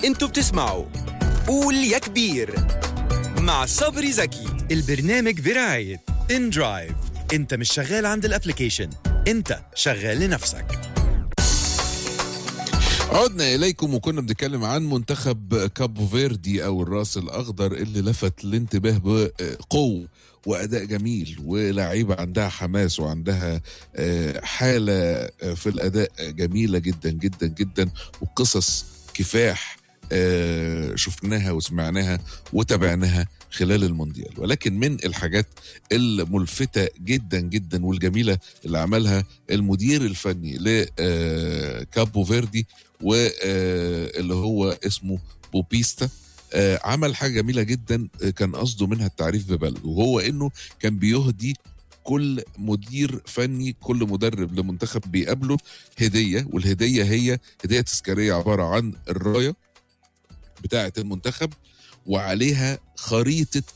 انتوا بتسمعوا قول يا كبير مع صبري زكي البرنامج برعاية ان درايف انت مش شغال عند الابليكيشن انت شغال لنفسك عدنا إليكم وكنا بنتكلم عن منتخب كابو فيردي أو الراس الأخضر اللي لفت الانتباه بقوة وأداء جميل ولاعيبة عندها حماس وعندها آه، حالة آه، في الأداء جميلة جدا جدا جدا وقصص كفاح آه، شفناها وسمعناها وتابعناها خلال المونديال ولكن من الحاجات الملفتة جدا جدا والجميلة اللي عملها المدير الفني لكابو فيردي واللي هو اسمه بوبيستا آه، عمل حاجة جميلة جدا آه، كان قصده منها التعريف ببلده وهو انه كان بيهدي كل مدير فني كل مدرب لمنتخب بيقابله هدية والهدية هي هدية تذكارية عبارة عن الراية بتاعة المنتخب وعليها خريطة